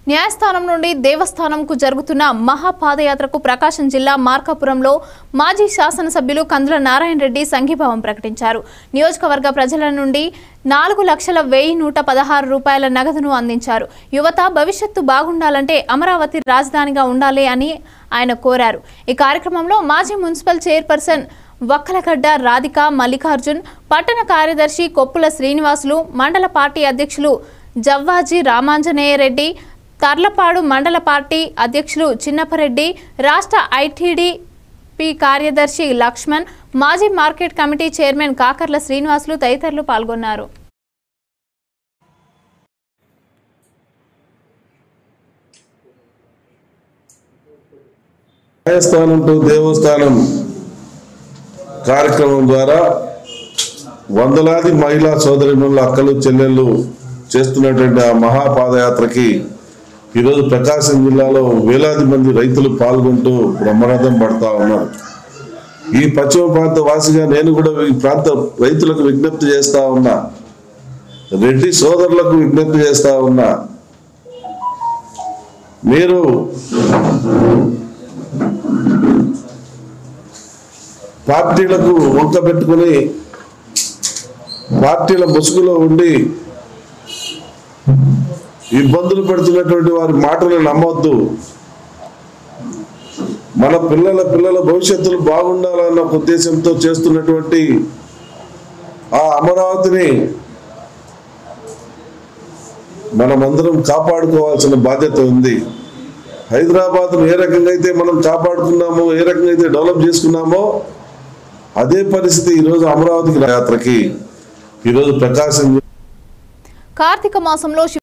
న్యాయస్థానం నుండి దేవస్థానంకు జరుగుతున్న మహాపాదయాత్రకు ప్రకాశం జిల్లా మార్కాపురంలో మాజీ శాసనసభ్యులు కందుల నారాయణ రెడ్డి సంఘీభావం ప్రకటించారు నియోజకవర్గ ప్రజల నుండి నాలుగు లక్షల వెయ్యి నూట పదహారు రూపాయల నగదును అందించారు యువత భవిష్యత్తు బాగుండాలంటే అమరావతి రాజధానిగా ఉండాలి అని ఆయన కోరారు ఈ కార్యక్రమంలో మాజీ మున్సిపల్ చైర్పర్సన్ వక్కలగడ్డ రాధిక మల్లికార్జున్ పట్టణ కార్యదర్శి కొప్పుల శ్రీనివాసులు మండల పార్టీ అధ్యక్షులు జవ్వాజీ రామాంజనేయ రెడ్డి తర్లపాడు మండల పార్టీ అధ్యక్షులు చిన్నపరెడ్డి రాష్ట్ర ఐటీడీపీ కార్యదర్శి లక్ష్మణ్ మాజీ market committee chairman Kakarla Srinivasulu తదితరులు పాల్గొన్నారు న్యాయస్థానం టు దేవస్థానం కార్యక్రమం ద్వారా వందలాది మహిళా సోదరిమణుల అక్కలు చెల్లెళ్ళు చేస్తున్నటువంటి ఆ మహాపాదయాత్రకి ఈరోజు ప్రకాశం జిల్లాలో వేలాది మంది రైతులు పాల్గొంటూ బ్రహ్మరథం పడతా ఉన్నారు ఈ పశ్చిమ ప్రాంత వాసిగా నేను కూడా ఈ ప్రాంత రైతులకు విజ్ఞప్తి చేస్తా ఉన్నా రెడ్డి సోదరులకు విజ్ఞప్తి చేస్తా ఉన్నా మీరు పార్టీలకు వంక పెట్టుకుని పార్టీల ముసుగులో ఉండి ఇబ్బందులు పెడుతున్నటువంటి వారి మాటలు నమ్మొద్దు మన పిల్లల పిల్లల భవిష్యత్తులు బాగుండాలన్న ఒక ఉద్దేశంతో చేస్తున్నటువంటి ఆ అమరావతిని మనమందరం కాపాడుకోవాల్సిన బాధ్యత ఉంది హైదరాబాద్ను ఏ రకంగా అయితే మనం కాపాడుకున్నామో ఏ రకంగా అయితే డెవలప్ చేసుకున్నామో అదే పరిస్థితి ఈరోజు అమరావతికి యాత్రకి ఈరోజు ప్రకాశం కార్తీక మాసంలో